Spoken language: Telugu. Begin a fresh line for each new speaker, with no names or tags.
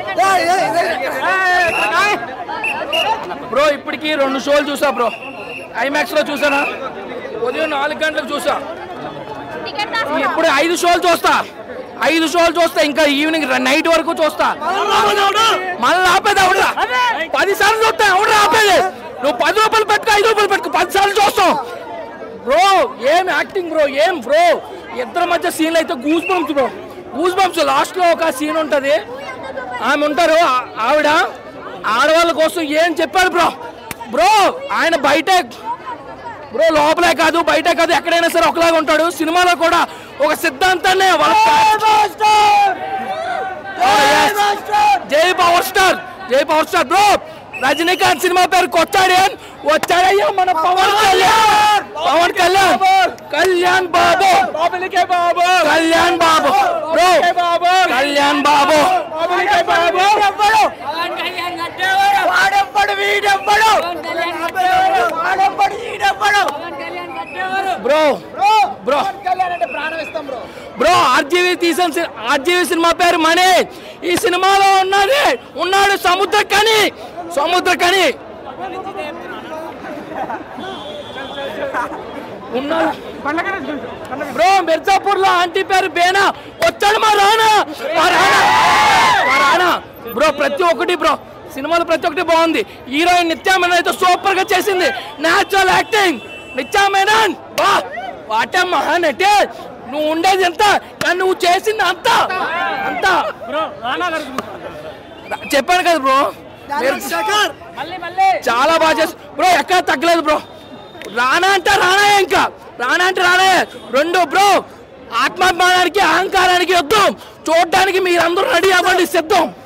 బ్రో ఇప్పటికి రెండు షోలు చూసా బ్రో ఐమాక్స్ లో చూసానా ఉదయం నాలుగు గంటలకు చూసా ఇప్పుడు ఐదు షోలు చూస్తా ఐదు షోలు చూస్తా ఇంకా ఈవినింగ్ నైట్ వరకు చూస్తా మళ్ళీ ఆపేది అవునరా పది సార్లు చూస్తా అవునరా ఆపేది నువ్వు పది రూపాయలు పెట్టుకో ఐదు రూపాయలు పెట్టుకో పది సార్లు చూస్తాం బ్రో ఏం యాక్టింగ్ బ్రో ఏం బ్రో ఇద్దరి మధ్య సీన్లు అయితే goose bumps bro goose bumps last లో ఒక సీన్ ఉంటది ఆమె ఉంటారు ఆ- ఆవిడ ఆడవాళ్ళ కోసం ఏం చెప్పారు బ్రో బ్రో ఆయన బయట బ్రో లోపలే కాదు బయటే కాదు ఎక్కడైనా సరే ఒకలాగా ఉంటాడు సినిమాలో కూడా ఒక సిద్ధాంతాన్ని వాళ్ళ Oh, yes. జై పవర్ స్టార్ జై పవర్ స్టార్ బ్రో రజనీకాంత్ సినిమా పేరు కొచ్చాడేన్ వచ్చాడయ్యా మన పవన్ కళ్యాణ్ పవన్ కళ్యాణ్ కళ్యాణ్ బాబు కళ్యాణ్ బాబు బ్రో కళ్యాణ్ బాబు
వాడెవ్వడు వీడెవ్వడు వాడెవ్వడు వీడెవ్వడు
బ్రో బ్రో
కళ్యాణ్ అంటే ప్రాణం ఇస్తాం బ్రో
బ్రో ఆర్జీవి తీసిన సి- ఆర్జీవి సినిమా పేరు మణి ఈ సినిమాలో ఉన్నది ఉన్నాడు సముద్ర కని సముద్ర కని ఉన్నాడు బ్రో మిర్జాపూర్ లో ఆంటీ పేరు బేనా వచ్చాడు మా రానా మా రానా మా రానా బ్రో ప్రతి ఒక్కటి బ్రో సినిమాలు ప్రతి ఒక్కటి బాగుంది హీరోయిన్ నిత్యా మేనన్ అయితే సూపర్ గా చేసింది నేచురల్ యాక్టింగ్ నిత్యా మేనన్ బా వాటే మహానటే నువ్వు ఉండేది ఎంత కానీ నువ్వు చేసింది అంత అంత చెప్పాను కదా బ్రో మీరు- చాలా బాగా చేసి బ్రో ఎక్కడ తగ్గలేదు బ్రో రానా అంటే రానా ఇంకా రానా అంటే రానా రెండు బ్రో ఆత్మాభిమానానికి అహంకారానికి యుద్ధం చూడడానికి మీరందరూ రెడీ అవ్వండి సిద్ధం